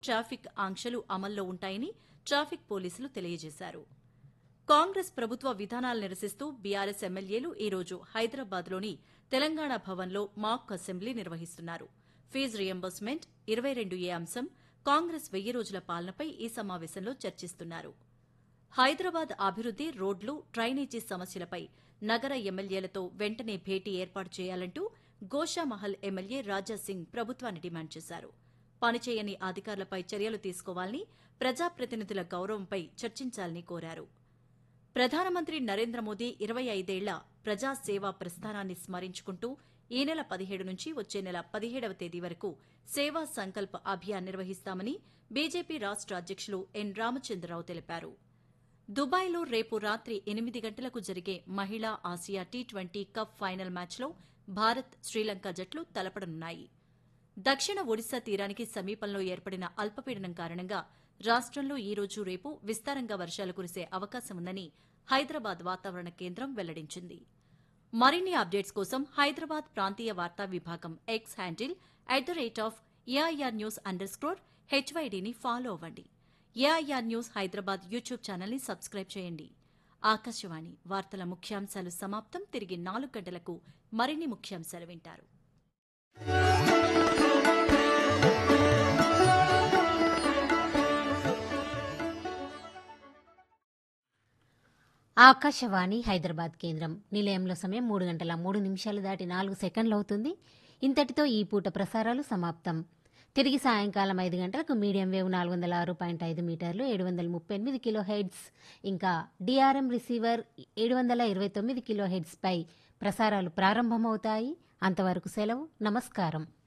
traffic ఆంక్షలు అమల్లో ఉంటాయని ట్రాఫిక్ పోలీసులు తెలియజేశారు కాంగ్రెస్ ప్రభుత్వ విధానాలు నిరసిస్తూ బీఆర్ఎస్ ఎమ్మెల్యేలు ఈరోజు హైదరాబాద్లోని తెలంగాణ భవన్లో మాక్ అసెంబ్లీ నిర్వహిస్తున్నారు ఫీజు రియంబర్స్మెంట్ ఇరవై రెండు ఏ అంశం కాంగ్రెస్ వెయ్యి రోజుల పాలనపై ఈ సమావేశంలో చర్చిస్తున్నారు హైదరాబాద్ అభివృద్ది రోడ్లు డ్రైనేజీ సమస్యలపై నగర ఎమ్మెల్యేలతో వెంటనే భేటీ ఏర్పాటు చేయాలంటూ గోషామహల్ ఎమ్మెల్యే రాజా సింగ్ ప్రభుత్వాన్ని డిమాండ్ చేశారు పనిచేయని అధికారులపై చర్యలు తీసుకోవాలని ప్రజాప్రతినిధుల గౌరవంపై చర్చించాలని కోరారు ప్రధానమంత్రి నరేంద్ర మోదీ ఇరవై ఐదేళ్ల ప్రజాసేవా ప్రస్థానాన్ని స్మరించుకుంటూ ఈ నెల పదిహేడు నుంచి వచ్చే నెల పదిహేడవ తేదీ వరకు సేవా సంకల్ప్ అభియాన్ నిర్వహిస్తామని బీజేపీ రాష్ట అధ్యకులు ఎన్ రామచంద్రరావు తెలిపారు దుబాయ్లో రేపు రాత్రి ఎనిమిది గంటలకు జరిగే మహిళా Asia T twenty cup final మ్యాచ్లో భారత్ శ్రీలంక జట్లు తలపడనున్నాయి దక్షిణ ఒడిశా తీరానికి సమీపంలో ఏర్పడిన అల్పపీడనం కారణంగా రాష్టంలో ఈ రోజు రేపు విస్తారంగా వర్షాలు కురిసే అవకాశం ఉందని హైదరాబాద్ వాతావరణ కేంద్రం వెల్లడించింది మరిన్ని అప్డేట్స్ కోసం హైదరాబాద్ ప్రాంతీయ వార్తా విభాగం X handle at the rate of AIR news underscore హెచ్వైడీని ఫాలో అవ్వండి ఏఐఆర్ న్యూస్ హైదరాబాద్ యూట్యూబ్ ఛానల్ని సబ్స్క్రైబ్ చేయండి ఆకాశవాణి వార్తల ముఖ్యాంశాలు సమాప్తం తిరిగి నాలుగు గంటలకు మరిన్ని ముఖ్యాంశాలు వింటారు ఆకాశవాణి హైదరాబాద్ కేంద్రం నిలయంలో సమయం మూడు గంటల మూడు నిమిషాలు దాటి నాలుగు సెకండ్లు అవుతుంది ఇంతటితో ఈ పూట ప్రసారాలు సమాప్తం తిరిగి సాయంకాలం ఐదు గంటలకు మీడియం వేవ్ నాలుగు వందల ఆరు పాయింట్ ఐదు మీటర్లు ఏడు వందల ముప్పై ఎనిమిది కిలో హెడ్స్ ఇంకా డిఆర్ఎం రిసీవర్ ఏడు వందల ఇరవై తొమ్మిది కిలో హెడ్స్పై ప్రసారాలు ప్రారంభమవుతాయి అంతవరకు సెలవు నమస్కారం